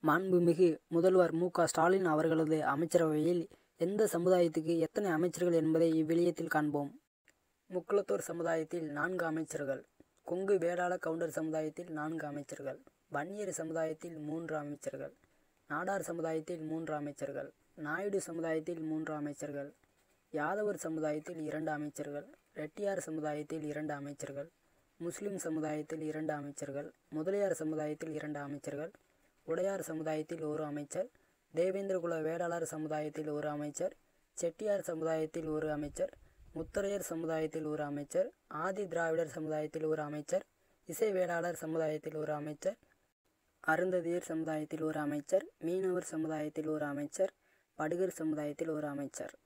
மாண்புமிகு முதல்வர் மு க ஸ்டாலின் அவர்களது அமைச்சரவையில் எந்த சமுதாயத்துக்கு எத்தனை அமைச்சர்கள் என்பதை இவ்விலியத்தில் காண்போம் முக்குளத்தோர் சமுதாயத்தில் நான்கு அமைச்சர்கள் கொங்கு வேளாள கவுண்டர் சமுதாயத்தில் நான்கு அமைச்சர்கள் வன்னியர் சமுதாயத்தில் மூன்று அமைச்சர்கள் நாடார் சமுதாயத்தில் மூன்று அமைச்சர்கள் நாயுடு சமுதாயத்தில் மூன்று அமைச்சர்கள் யாதவர் சமுதாயத்தில் இரண்டு அமைச்சர்கள் ரெட்டியார் சமுதாயத்தில் இரண்டு அமைச்சர்கள் முஸ்லிம் சமுதாயத்தில் இரண்டு அமைச்சர்கள் முதலியார் சமுதாயத்தில் இரண்டு அமைச்சர்கள் உடையார் சமுதாயத்தில் ஒரு அமைச்சர் தேவேந்திரகுல வேளாளர் சமுதாயத்தில் ஒரு அமைச்சர் செட்டியார் சமுதாயத்தில் ஒரு அமைச்சர் முத்தரையர் சமுதாயத்தில் ஒரு அமைச்சர் ஆதி திராவிடர் சமுதாயத்தில் ஒரு அமைச்சர் இசை வேளாளர் சமுதாயத்தில் ஒரு அமைச்சர் அருந்ததியர் சமுதாயத்தில் ஒரு அமைச்சர் மீனவர் சமுதாயத்தில் ஒரு அமைச்சர் படுகர் சமுதாயத்தில் ஒரு அமைச்சர்